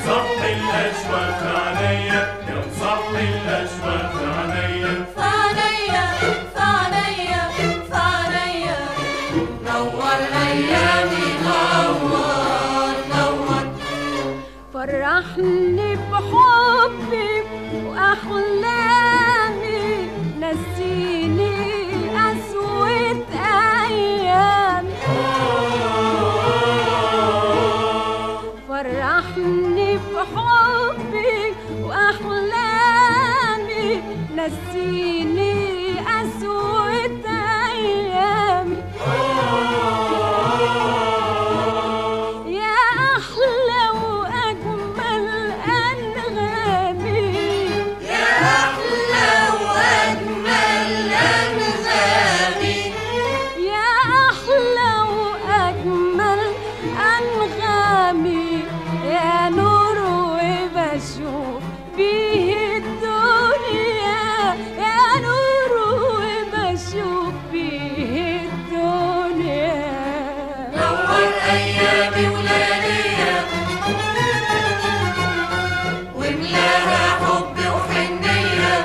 مصحي الاشواق عليا يا مصحي الاشواق عليا فعليا فعليا فعليا نور ايامي نور نور فرحني بحبي واحلامي نسيني اسود ايامي فرحني بحبي واحلامي نسيني اسود ايامي يا أحلى وأجمل أنغامي يا احلى واجمل انغامي يا أحلى وأجمل أنغامي يا نور وبشوف بيه الدنيا يا نور وبشوف بيه الدنيا نور ايامي ولياليا وملاها حب وحنيه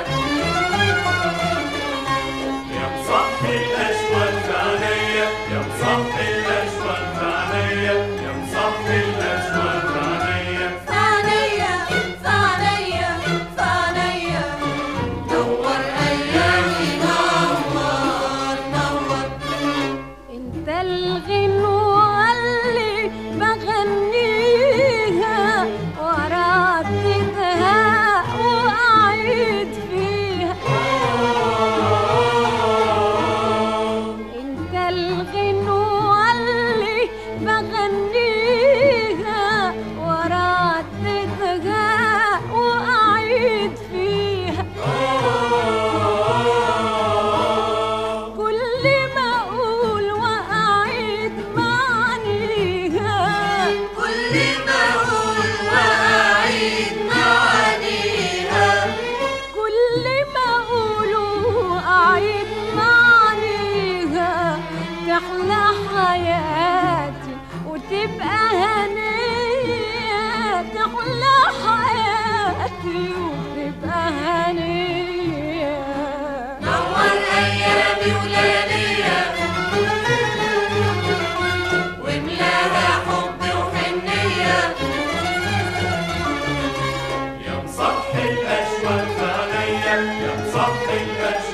يا مصحي الاشواق عليا يا مصحي الاشواق عليا يا مصحي الاشواق عليا فعليا فعليا فعليا نور ايامي نور نور انت الغنوة اللي بغنيها ورددها واعيد فيها انت الغنوة اللي بغنيها ورددها واعيد فيها كل ما اقول واعيد معانيها كل ما اقول واعيد معانيها كل ما اقول واعيد معانيها تحلى حياتي وتبقى هنية تحلى حياتي وتبقى هنية نور ايامي ولياليا وملاها حب وحنيه يا مصحي الاشواق عليا يا مصحي الاشواق